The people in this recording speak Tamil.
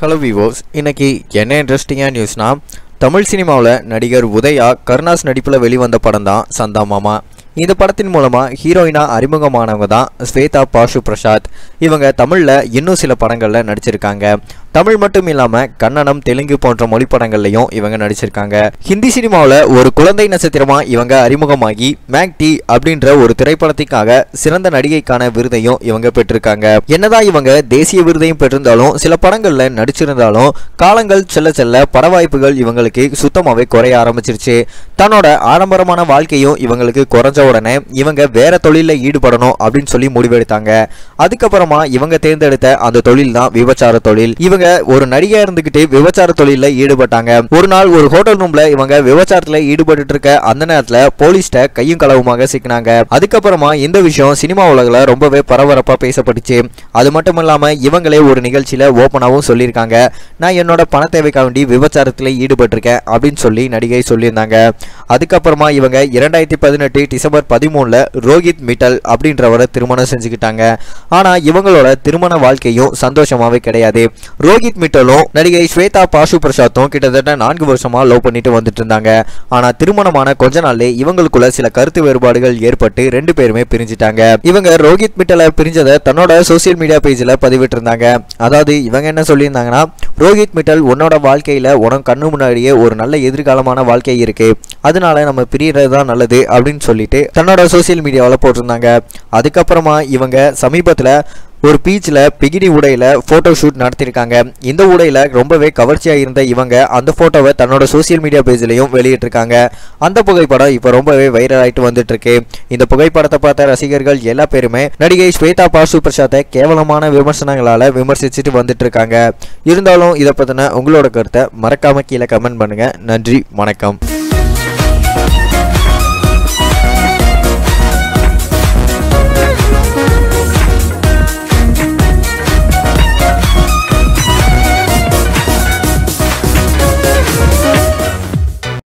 ஹலோ விவோஸ் இன்னைக்கு என்ன இன்ட்ரெஸ்டிங்கான நியூஸ்னா தமிழ் சினிமாவில் நடிகர் உதயா கருணாஸ் நடிப்பில் வெளிவந்த படம் தான் சந்தா மாமா இந்த படத்தின் மூலமாக ஹீரோயினாக அறிமுகமானவங்க தான் ஸ்வேதா பாஷு பிரசாத் இவங்க தமிழில் இன்னும் சில படங்களில் நடிச்சிருக்காங்க தமிழ் மட்டும் இல்லாமல் கன்னடம் தெலுங்கு போன்ற மொழி படங்கள்லையும் இவங்க நடிச்சிருக்காங்க ஹிந்தி சினிமாவில் ஒரு குழந்தை நட்சத்திரமாக இவங்க அறிமுகமாகி மேக் டி அப்படின்ற ஒரு திரைப்படத்திற்காக சிறந்த நடிகைக்கான விருதையும் இவங்க பெற்றிருக்காங்க என்னதான் இவங்க தேசிய விருதையும் பெற்றிருந்தாலும் சில படங்களில் நடிச்சிருந்தாலும் காலங்கள் செல்ல செல்ல பட வாய்ப்புகள் இவங்களுக்கு சுத்தமாகவே குறைய ஆரம்பிச்சிருச்சு தன்னோட ஆடம்பரமான வாழ்க்கையும் இவங்களுக்கு குறைஞ்ச உடனே இவங்க வேற தொழிலில் ஈடுபடணும் அப்படின்னு சொல்லி முடிவெடுத்தாங்க அதுக்கப்புறமா இவங்க தேர்ந்தெடுத்த அந்த தொழில் தான் விபச்சார தொழில் இவங்க ஒரு நடிகையா இருந்துகிட்டு விபச்சார தொழிலில் ஈடுபட்டாங்க ஒரு நாள் ஒரு ஹோட்டல் ரூம்ல இவங்க விபச்சாரத்துல ஈடுபட்டு இருக்க அந்த நேரத்துல போலீஸ்ட கையும் களவுமாக சிக்கினாங்க அதுக்கப்புறமா இந்த விஷயம் சினிமா உலகில் ரொம்பவே பரபரப்பா பேசப்பட்டுச்சு அது மட்டும் இல்லாம இவங்களே ஒரு நிகழ்ச்சியில ஓப்பனாகவும் சொல்லியிருக்காங்க நான் என்னோட பண தேவைக்காக வேண்டி விபச்சாரத்தில் ஈடுபட்டிருக்கேன் அப்படின்னு சொல்லி நடிகை சொல்லியிருந்தாங்க அதுக்கப்புறமா இவங்க இரண்டாயிரத்தி பதினெட்டு டிசம்பர் பதிமூணுல ரோஹித் மிட்டல் அப்படின்றவரை திருமணம் செஞ்சுக்கிட்டாங்க ஆனா இவங்களோட திருமண வாழ்க்கையும் சந்தோஷமாவே கிடையாது ரோஹித் மிட்டலும் நடிகை ஸ்வேதா பாஷு பிரசாத்தும் கிட்டத்தட்ட நான்கு வருஷமா லவ் பண்ணிட்டு வந்துட்டு இருந்தாங்க ஆனா திருமணமான கொஞ்ச நாள்லே இவங்களுக்குள்ள சில கருத்து வேறுபாடுகள் ஏற்பட்டு ரெண்டு பேருமே பிரிஞ்சிட்டாங்க இவங்க ரோஹித் மிட்டலை பிரிஞ்சதை தன்னோட சோசியல் மீடியா பேஜ்ல பதிவிட்டு இருந்தாங்க அதாவது இவங்க என்ன சொல்லியிருந்தாங்கன்னா ரோஹித் மிட்டல் உன்னோட வாழ்க்கையில உனக்கு கண்ணு முன்னாடியே ஒரு நல்ல எதிர்காலமான வாழ்க்கை இருக்கு அதனால நம்ம பிரியறது தான் நல்லது அப்படின்னு சொல்லிட்டு தன்னோட சோசியல் மீடியாவில் போட்டிருந்தாங்க அதுக்கப்புறமா இவங்க சமீபத்தில் ஒரு பீச்சில் பிகினி உடையில் ஃபோட்டோ ஷூட் நடத்தியிருக்காங்க இந்த உடையில் ரொம்பவே கவர்ச்சியாக இருந்த இவங்க அந்த ஃபோட்டோவை தன்னோட சோசியல் மீடியா பேஜ்லையும் வெளியிட்டிருக்காங்க அந்த புகைப்படம் இப்போ ரொம்பவே வைரல் ஆகிட்டு வந்துட்டு இருக்கு இந்த புகைப்படத்தை பார்த்த ரசிகர்கள் எல்லா பேருமே நடிகை ஸ்வேதா பாசு பிரசாத்தை கேவலமான விமர்சனங்களால் விமர்சிச்சுட்டு வந்துட்டு இருக்காங்க இருந்தாலும் இதை பற்றின உங்களோட கருத்தை மறக்காம கீழே கமெண்ட் பண்ணுங்க நன்றி வணக்கம்